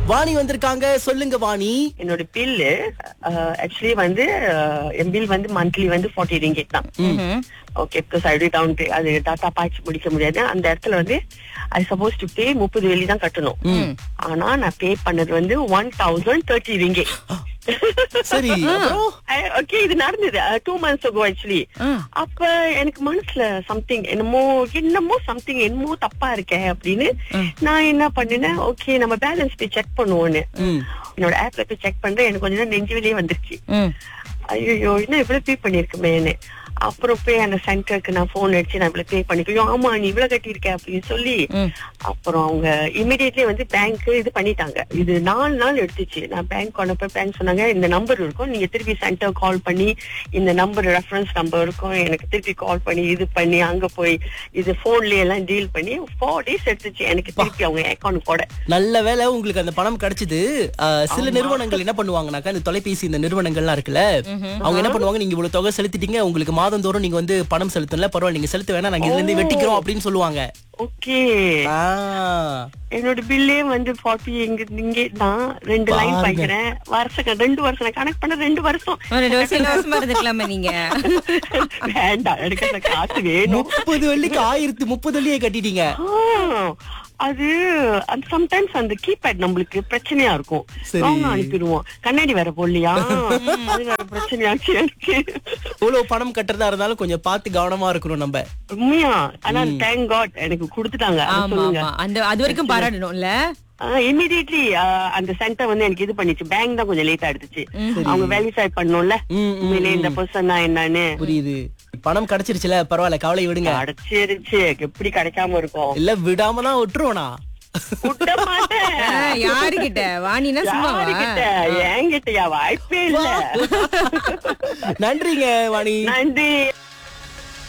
வாணி வந்திருக்காங்க சொல்லுங்க வாணி என்னோட பில்லு ஆக்சுவலி வந்து அஹ், என் பில் வந்து மந்த்லி வந்து ஃபார்ட்டி ரிங்கெட் தான் okay because I down pay அது டாட்டா பாய்ச்சி முடிக்க முடியாது அந்த இடத்துல வந்து ஐ சப்போஸ் டு பே முப்பது வெள்ளி தான் கட்டணும் ஆனா நான் பே பண்ணது வந்து ஒன் தௌசண்ட் தேர்ட்டி ரிங்கே சரி அப்புறம் ஓகே இது நடந்தது டூ மந்த்ஸ் ago ஆக்சுவலி அப்ப எனக்கு மனசுல சம்திங் என்னமோ என்னமோ சம்திங் என்னமோ தப்பா இருக்கே அப்படின்னு நான் என்ன பண்ணினேன் ஓகே நம்ம பேலன்ஸ் போய் செக் பண்ணுவோன்னு ம். என்னோட ஆப்ல போய் செக் பண்றேன் எனக்கு கொஞ்ச நேரம் நெஞ்சு வெளியே வந்துருச்சு ஐயோ இன்னும் இவ்வளவு பே பண்ணிருக்குமேன்னு அப்புறம் போய் அந்த சென்டருக்கு நான் போன் அடிச்சு நான் இவ்வளவு பே பண்ணிக்கோ ஆமா நீ இவ்வளவு கட்டியிருக்க அப்படின்னு சொல்லி அப்புறம் அவங்க இமிடியட்லி வந்து பேங்க் இது பண்ணிட்டாங்க இது நாலு நாள் எடுத்துச்சு நான் பேங்க் போனப்ப பேங்க் சொன்னாங்க இந்த நம்பர் இருக்கும் நீங்க திருப்பி சென்டர் கால் பண்ணி இந்த நம்பர் ரெஃபரன்ஸ் நம்பர் இருக்கும் எனக்கு திருப்பி கால் பண்ணி இது பண்ணி அங்க போய் இது போன்ல எல்லாம் டீல் பண்ணி ஃபோர் டேஸ் எடுத்துச்சு எனக்கு திருப்பி அவங்க அக்கௌண்ட் போட நல்ல வேளை உங்களுக்கு அந்த பணம் கிடைச்சது அஹ், சில நிறுவனங்கள் என்ன பண்ணுவாங்கனாக்கா இந்த தொலைபேசி இந்த நிறுவனங்கள்லாம் இருக்குல்ல அவங்க என்ன பண்ணுவாங்க நீங்க இவ்வளவு தொகை செலுத்திட்டீங்க உங்களுக்கு மாதந்தோறும் நீங்க வந்து பணம் செலுத்தல பரவாயில்ல நீங்க செலுத்த வேணாம் நாங்க இதுல இருந்து வெட்டிக்கிறோம் அப்படின்னு சொல்லுவாங்க ஓகே ஆ, என்னோட பில்லே வந்து ஃபார்ட்டி இங்க இங்கே தான் ரெண்டு லைன் பாருங்க. பாய்க்கிறேன் வருஷம் ரெண்டு வருஷம் நான் கணக்கு பண்ண ரெண்டு வருஷம் ஒரு ரெண்டு வருஷம் இலவசமா இருந்துக்கலாமே நீங்க வேண்டாம் எனக்கு அந்த காசு வேணும் முப்பது வெள்ளிக்கு ஆயிரத்து முப்பது வெள்ளியை கட்டிட்டீங்க ஆ, அது அந்த சம்டைம்ஸ் அந்த கீபேட் நம்மளுக்கு பிரச்சனையா இருக்கும் சரி. ராங்கா அனுப்பிடுவோம் கண்ணாடி வேற போடலையா அது வேற பிரச்சனையாச்சு எனக்கு இவ்வளவு பணம் கட்டுறதா இருந்தாலும் கொஞ்சம் பார்த்து கவனமா இருக்கணும் நம்ம உண்மையா ஆனா தேங்க் காட் எனக்கு கொடுத்துட்டாங்க அதை ஆமா சொல்லுங்க ஆமா அந்த அது வரைக்கும் பாராட்டணும்ல இமிடியட்லி அந்த சென்டர் வந்து எனக்கு இது பண்ணிச்சு பேங்க் தான் கொஞ்சம் லேட்டா எடுத்துச்சு அவங்க வெரிஃபை பண்ணணும்ல ம், ம், உண்மையிலே இந்த பர்சன் தான் என்னன்னு புரியுது பணம் கிடைச்சிருச்சுல பரவாயில்ல கவலை விடுங்க அடைச்சிருச்சு எப்படி கிடைக்காம இருக்கும் இல்ல விடாம தான் விட்டுருவோனா விட மாட்டேன் ஆ, யாருகிட்ட வாணினா சும்மாவா யாருகிட்ட என்கிட்டயா வாய்ப்பே இல்ல நன்றிங்க வாணி நன்றி